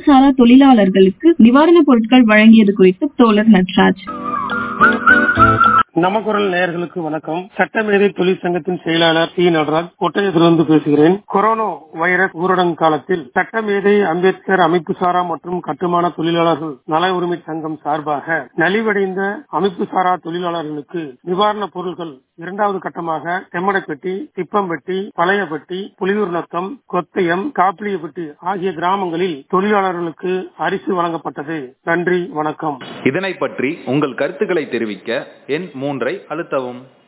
சாரா தொழிலாளர்களுக்கு நிவாரணப் பொருட்கள் வழங்கியது குறித்து தோழர் நட்ராஜ் நமக்குரல் நேயர்களுக்கு வணக்கம் சட்டமேதை தொழிற்சங்கத்தின் செயலாளர் சி நடராஜ் ஒட்டயத்திலிருந்து பேசுகிறேன் கொரோனா வைரஸ் ஊரடங்கு காலத்தில் சட்டமேதை அம்பேத்கர் அமைப்பு சாரா மற்றும் கட்டுமான தொழிலாளர்கள் நல உரிமை சங்கம் சார்பாக நலிவடைந்த அமைப்பு சாரா தொழிலாளர்களுக்கு நிவாரணப் பொருட்கள் இரண்டாவது கட்டமாக செம்மடைப்பட்டி திப்பம்பட்டி பழையப்பட்டி புலியூர் நத்தம் கொத்தயம் காப்பிலியப்பட்டி ஆகிய கிராமங்களில் தொழிலாளர்களுக்கு அரிசி வழங்கப்பட்டது நன்றி வணக்கம் இதனை பற்றி உங்கள் கருத்துக்களை தெரிவிக்க எண் மூன்றை அழுத்தவும்